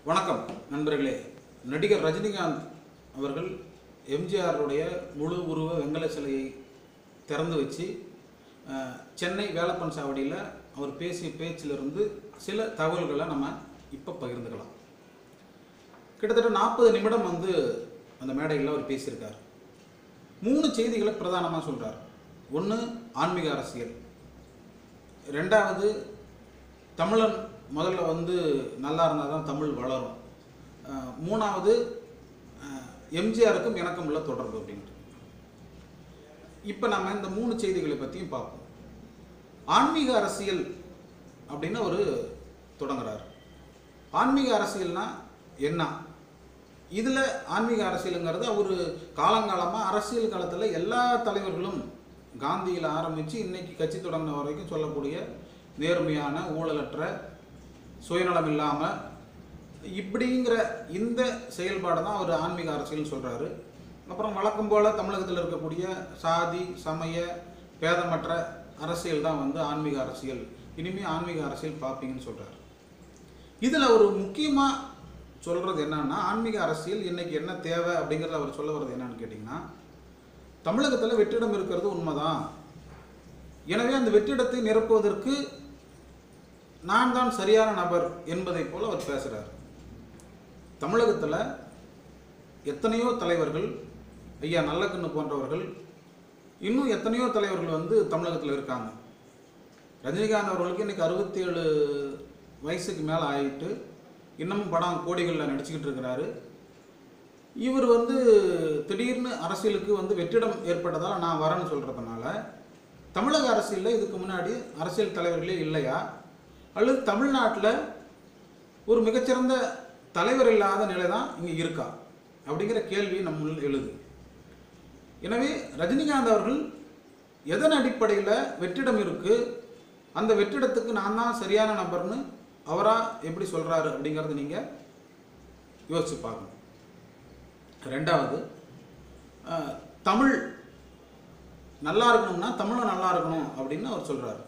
வணக்கம் நண்பர்களே நடிகர் ரஜினிகாந்த் அவர்கள் எம்ஜிஆருடைய முழு உருவ வெங்கல சிலையை திறந்து வச்சு அஹ், சென்னை வேலப்பன் சாவடியில் அவர் பேசிய பேச்சிலிருந்து சில தகவல்களை நம்ம இப்போ பகிர்ந்துக்கலாம் கிட்டத்தட்ட நாற்பது நிமிடம் வந்து அந்த மேடையில் அவர் பேசியிருக்கார் மூணு செய்திகளை பிரதானமாக சொல்றார் ஒன்று ஆன்மீக அரசியல் ரெண்டாவது தமிழன் முதல்ல வந்து நல்லா இருந்தால் தான் தமிழ் வளரும் அஹ் மூணாவது அஹ் எம்ஜிஆருக்கும் எனக்கும் உள்ள தொடர்பு அப்படின்ட்டு இப்போ நம்ம இந்த மூணு செய்திகளை பற்றியும் பார்ப்போம் ஆன்மீக அரசியல் அப்படின்னு ஒரு தொடங்குறார் ஆன்மீக அரசியல்னா என்ன இதில் ஆன்மீக அரசியலுங்கிறது அவர் காலங்காலமாக அரசியல் காலத்தில் எல்லா தலைவர்களும் காந்தியில் ஆரம்பித்து இன்னைக்கு கட்சி தொடங்கின வரைக்கும் சொல்லக்கூடிய நேர்மையான ஊழலற்ற சுயநலம் இல்லாமல் இப்படிங்கிற இந்த செயல்பாடு தான் அவர் ஆன்மீக அரசியல்னு சொல்கிறாரு அப்புறம் வழக்கம் போல் தமிழகத்தில் இருக்கக்கூடிய சாதி சமய பேதமற்ற அரசியல் தான் வந்து ஆன்மீக அரசியல் இனிமேல் ஆன்மீக அரசியல் பார்ப்பீங்கன்னு சொல்கிறார் இதில் ஒரு முக்கியமாக சொல்கிறது என்னன்னா ஆன்மீக அரசியல் இன்னைக்கு என்ன தேவை அப்படிங்கிறத அவர் சொல்ல வர்றது என்னன்னு கேட்டிங்கன்னா தமிழகத்தில் வெற்றிடம் இருக்கிறது உண்மைதான் எனவே அந்த வெற்றிடத்தை நிரப்புவதற்கு நான் தான் சரியான நபர் என்பதை போல அவர் பேசுகிறார் தமிழகத்தில் எத்தனையோ தலைவர்கள் ஐயா நல்லக்கண்ணு போன்றவர்கள் இன்னும் எத்தனையோ தலைவர்கள் வந்து தமிழகத்தில் இருக்காங்க ரஜினிகாந்த் அவர்களுக்கு இன்னைக்கு அறுபத்தேழு வயசுக்கு மேலே ஆகிட்டு இன்னமும் படம் கோடிகளில் நடிச்சுக்கிட்டு இருக்கிறாரு இவர் வந்து திடீர்னு அரசியலுக்கு வந்து வெற்றிடம் ஏற்பட்டதால் நான் வரேன்னு சொல்கிறதுனால தமிழக அரசியலில் இதுக்கு முன்னாடி அரசியல் தலைவர்களே இல்லையா அல்லது தமிழ்நாட்டில் ஒரு மிகச்சிறந்த தலைவர் இல்லாத நிலை தான் இங்கே இருக்கா அப்படிங்கிற கேள்வி நம்முள் எழுது எனவே ரஜினிகாந்த் அவர்கள் எதன் அடிப்படையில் வெற்றிடம் இருக்கு அந்த வெற்றிடத்துக்கு நான் தான் சரியான நபர்னு அவரா எப்படி சொல்றாரு அப்படிங்கறத நீங்க யோசிச்சு பார்க்கணும் ரெண்டாவது அஹ், தமிழ் நல்லா இருக்கணும்னா தமிழும் நல்லா இருக்கணும் அப்படின்னு அவர் சொல்றாரு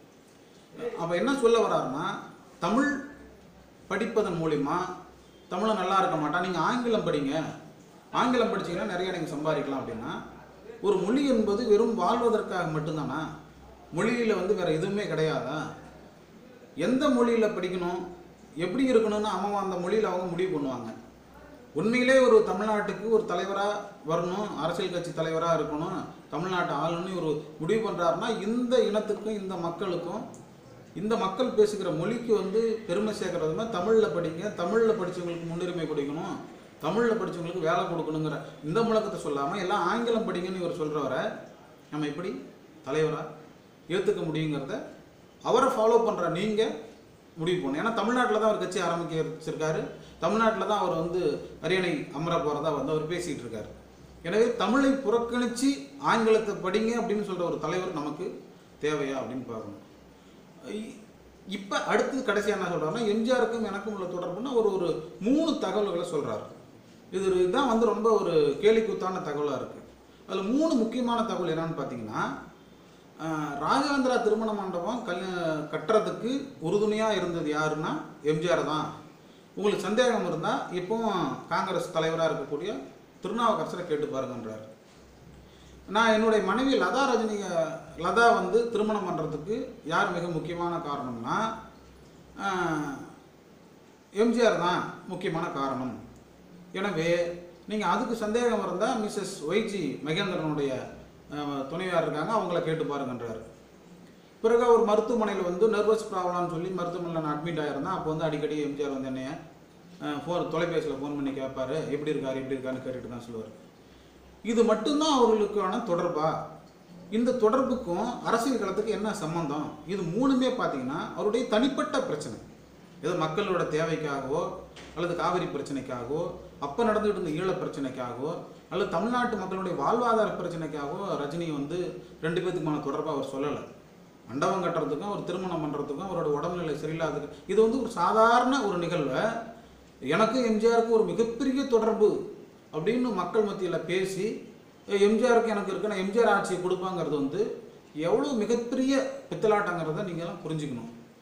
அப்ப என்ன சொல்ல வர்றாருன்னா தமிழ் படிப்பதன் மூலிமா தமிழை நல்லா இருக்க மாட்டான் நீங்கள் ஆங்கிலம் படிங்க ஆங்கிலம் படிச்சீங்கன்னா நிறைய நீங்கள் சம்பாதிக்கலாம் அப்படின்னா ஒரு மொழி என்பது வெறும் வாழ்வதற்காக மட்டும்தானா மொழியில் வந்து வேற எதுவுமே கிடையாதா எந்த மொழியில் படிக்கணும் எப்படி இருக்கணும்னு அவன் அந்த மொழியில் அவங்க முடிவு பண்ணுவாங்க உண்மையிலே ஒரு தமிழ்நாட்டுக்கு ஒரு தலைவராக வரணும் அரசியல் கட்சி தலைவராக இருக்கணும் தமிழ்நாட்டை ஆளணும்னு ஒரு முடிவு பண்ணுறாருன்னா இந்த இனத்துக்கும் இந்த மக்களுக்கும் இந்த மக்கள் பேசுகிற மொழிக்கு வந்து பெருமை சேர்க்கறதுனா தமிழில் படிங்க தமிழில் படித்தவங்களுக்கு முன்னுரிமை கொடுக்கணும் தமிழில் படித்தவங்களுக்கு வேலை கொடுக்கணுங்கிற இந்த முழக்கத்தை சொல்லாமல் எல்லாம் ஆங்கிலம் படிங்கன்னு இவர் சொல்கிறவரை நம்ம எப்படி தலைவராக ஏற்றுக்க முடியுங்கிறத அவரை ஃபாலோ பண்ணுற நீங்கள் முடிவு பண்ணணும் ஏன்னா தமிழ்நாட்டில் தான் அவர் கட்சி ஆரம்பிக்க வச்சிருக்காரு தமிழ்நாட்டில் தான் அவர் வந்து அரியணை அமர போகிறதா வந்து அவர் பேசிகிட்டு இருக்காரு எனவே தமிழை புறக்கணித்து ஆங்கிலத்தை படிங்க அப்படின்னு சொல்கிற ஒரு தலைவர் நமக்கு தேவையா அப்படின்னு பார்க்கணும் இ- இப்ப அடுத்து கடைசியா என்ன சொல்றாருன்னா எம்ஜிஆருக்கும் எனக்கும் உள்ள தொடர்புன்னா ஒரு ஒரு மூணு தகவல்களை சொல்றாரு இது ஒரு- இதுதான் வந்து ரொம்ப ஒரு கேலிக்கூத்தான தகவலா இருக்கு அதுல மூணு முக்கியமான தகவல் என்னன்னு பார்த்தீங்கன்னா ஆஹ், ராகவேந்திரா திருமண மண்டபம் கல் கட்டுறதுக்கு உறுதுணையா இருந்தது யாருன்னா எம்ஜிஆர் தான் உங்களுக்கு சந்தேகம் இருந்தா இப்போவும் காங்கிரஸ் தலைவராக இருக்கக்கூடிய திருநாவுக்கரசரை கேட்டு பாருங்கன்றார் நான் என்னுடைய மனைவி லதா ரஜினி லதா வந்து திருமணம் பண்ணுறதுக்கு யார் மிக முக்கியமான காரணம்னா ஆஹ், எம்ஜிஆர் தான் முக்கியமான காரணம் எனவே நீங்கள் அதுக்கு சந்தேகம் இருந்தால் மிஸ்ஸஸ் ஒய்ஜி மகேந்திரனுடைய ஆஹ், துணைவியார் இருக்காங்க அவங்கள கேட்டு பாருங்கன்றார் பிறகு அவர் மருத்துவமனையில் வந்து நர்வஸ் ப்ராப்ளம்னு சொல்லி மருத்துவமனையில் நான் அட்மிட் ஆயிருந்தேன் அப்போ வந்து அடிக்கடி எம்ஜிஆர் வந்து என்னைய ஃபோன் தொலைபேசியில் ஃபோன் பண்ணி கேட்பாரு எப்படி இருக்காரு எப்படி இருக்காருன்னு கேட்டுட்டு தான் சொல்லுவார் இது மட்டும்தான் அவர்களுக்கான தொடர்பா இந்த தொடர்புக்கும் அரசியல் களத்துக்கு என்ன சம்பந்தம் இது மூணுமே பார்த்தீங்கன்னா அவருடைய தனிப்பட்ட பிரச்சனை ஏதோ மக்களோட தேவைக்காகவோ அல்லது காவிரி பிரச்சனைக்காகவோ அப்போ நடந்துகிட்டு இருந்த ஈழ பிரச்சனைக்காகவோ அல்லது தமிழ்நாட்டு மக்களுடைய வாழ்வாதார பிரச்சனைக்காகவோ ரஜினி வந்து ரெண்டு பேத்துக்குமான தொடர்பாக அவர் சொல்லலை மண்டபம் கட்டுறதுக்கும் அவர் திருமணம் பண்ணுறதுக்கும் அவரோட உடல்நிலை சரியில்லாததுக்கு இது வந்து ஒரு சாதாரண ஒரு நிகழ்வை எனக்கும் எம்ஜிஆருக்கும் ஒரு மிகப்பெரிய தொடர்பு அப்படின்னு மக்கள் மத்தியில் பேசி "ஏய், எம்ஜிஆருக்கு எனக்கு இருக்கு நான் எம்ஜிஆர் ஆட்சியை கொடுப்பாங்கிறது வந்து எவ்வளோ மிகப்பெரிய பித்தலாட்டங்கிறத நீங்களாம் புரிஞ்சுக்கணும்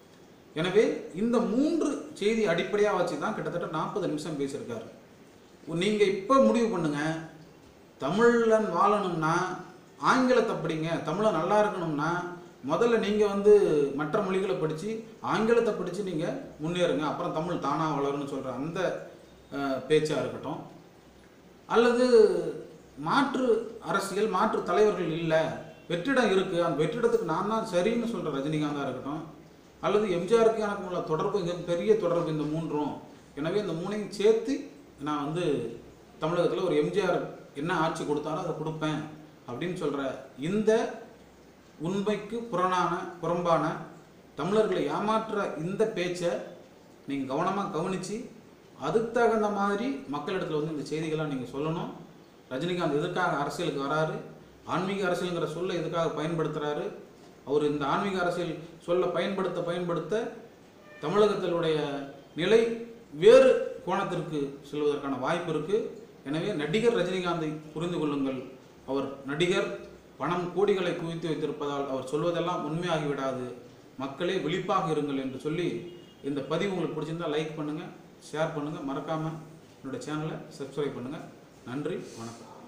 எனவே இந்த மூன்று செய்தி அடிப்படையாக வச்சு தான் கிட்டத்தட்ட நாற்பது நிமிஷம் பேசியிருக்காரு நீங்கள் இப்போ முடிவு பண்ணுங்க தமிழன் வாழணும்னா ஆங்கிலத்தை படிங்க தமிழை நல்லா இருக்கணும்னா முதல்ல நீங்கள் வந்து மற்ற மொழிகளை படித்து ஆங்கிலத்தை படித்து நீங்கள் முன்னேறுங்க அப்புறம் தமிழ் தானாக வளரும்னு சொல்கிற அந்த பேச்சாக இருக்கட்டும் அல்லது மாற்று அரசியல் மாற்று தலைவர்கள் இல்லை வெற்றிடம் இருக்குது அந்த வெற்றிடத்துக்கு நான் தான் சரின்னு சொல்கிற ரஜினிகாந்தாக இருக்கட்டும் அல்லது எம்ஜிஆருக்கு எனக்கு உள்ள தொடர்பு இங்க பெரிய தொடர்பு இந்த மூன்றும் எனவே இந்த மூணையும் சேர்த்து நான் வந்து தமிழகத்தில் ஒரு எம்ஜிஆர் என்ன ஆட்சி கொடுத்தாரோ அதை கொடுப்பேன் அப்படின்னு சொல்கிற இந்த உண்மைக்கு புறனான புறம்பான தமிழர்களை ஏமாற்ற இந்த பேச்சை நீங்கள் கவனமாக கவனித்து அதுக்கு தகுந்த மாதிரி மக்களிடத்தில் வந்து இந்த செய்திகளாக நீங்கள் சொல்லணும் ரஜினிகாந்த் எதுக்காக அரசியலுக்கு வராரு ஆன்மீக அரசியலுங்கிற சொல்லை எதுக்காக பயன்படுத்துகிறாரு அவர் இந்த ஆன்மீக அரசியல் சொல்ல பயன்படுத்த பயன்படுத்த தமிழகத்தினுடைய நிலை வேறு கோணத்திற்கு செல்வதற்கான வாய்ப்பு இருக்குது எனவே நடிகர் ரஜினிகாந்தை புரிந்து கொள்ளுங்கள் அவர் நடிகர் பணம் கோடிகளை குவித்து வைத்திருப்பதால் அவர் சொல்வதெல்லாம் உண்மையாகிவிடாது மக்களே விழிப்பாக இருங்கள் என்று சொல்லி இந்த பதிவு உங்களுக்கு பிடிச்சிருந்தா லைக் பண்ணுங்கள் ஷேர் பண்ணுங்கள் மறக்காமல் என்னோட சேனலை சப்ஸ்கிரைப் பண்ணுங்கள் நன்றி வணக்கம்